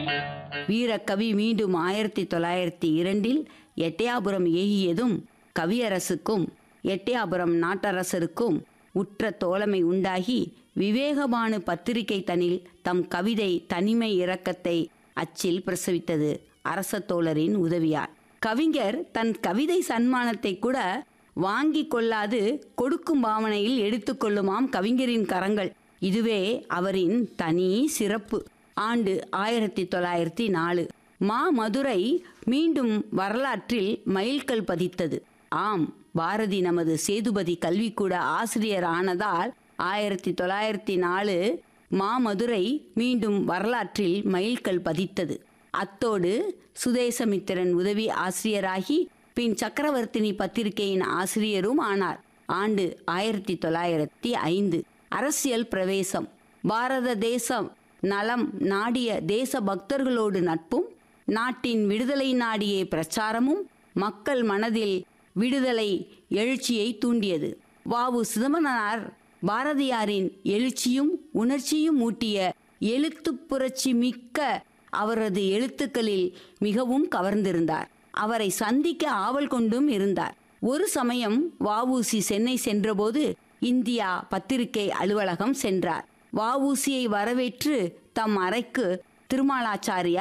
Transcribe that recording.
வீரக்கவி மீண்டும் ஆயிரத்தி தொள்ளாயிரத்தி இரண்டில் எட்டயாபுரம் ஏகியதும் கவியரசுக்கும் எட்டயாபுரம் நாட்டரசருக்கும் உற்ற தோழமை உண்டாகி விவேகபானு பத்திரிகை தனில் தம் கவிதை தனிமை இரக்கத்தை அச்சில் பிரசவித்தது அரச தோழரின் உதவியார் கவிஞர் தன் கவிதை சன்மானத்தை கூட வாங்கி கொள்ளாது கொடுக்கும் பாவனையில் எடுத்துக்கொள்ளுமாம் கவிஞரின் கரங்கள் இதுவே அவரின் தனி சிறப்பு ஆண்டு ஆயிரத்தி தொள்ளாயிரத்தி நாலு மா மதுரை மீண்டும் வரலாற்றில் மைல்கல் பதித்தது ஆம் பாரதி நமது சேதுபதி கல்விக்கூட ஆசிரியர் ஆனதால் ஆயிரத்தி தொள்ளாயிரத்தி நாலு மாமதுரை மீண்டும் வரலாற்றில் மைல்கல் பதித்தது அத்தோடு சுதேசமித்திரன் உதவி ஆசிரியராகி பின் சக்கரவர்த்தினி பத்திரிகையின் ஆசிரியரும் ஆனார் ஆண்டு ஆயிரத்தி தொள்ளாயிரத்தி ஐந்து அரசியல் பிரவேசம் பாரத தேசம் நலம் நாடிய தேச பக்தர்களோடு நட்பும் நாட்டின் விடுதலை நாடிய பிரச்சாரமும் மக்கள் மனதில் விடுதலை எழுச்சியை தூண்டியது வாவு சிதம்பரனார் பாரதியாரின் எழுச்சியும் உணர்ச்சியும் ஊட்டிய எழுத்துப் புரட்சி மிக்க அவரது எழுத்துக்களில் மிகவும் கவர்ந்திருந்தார் அவரை சந்திக்க ஆவல் கொண்டும் இருந்தார் ஒரு சமயம் வஉசி சென்னை சென்றபோது இந்தியா பத்திரிகை அலுவலகம் சென்றார் வஉசியை வரவேற்று தம் அறைக்கு திருமாலாச்சாரியார்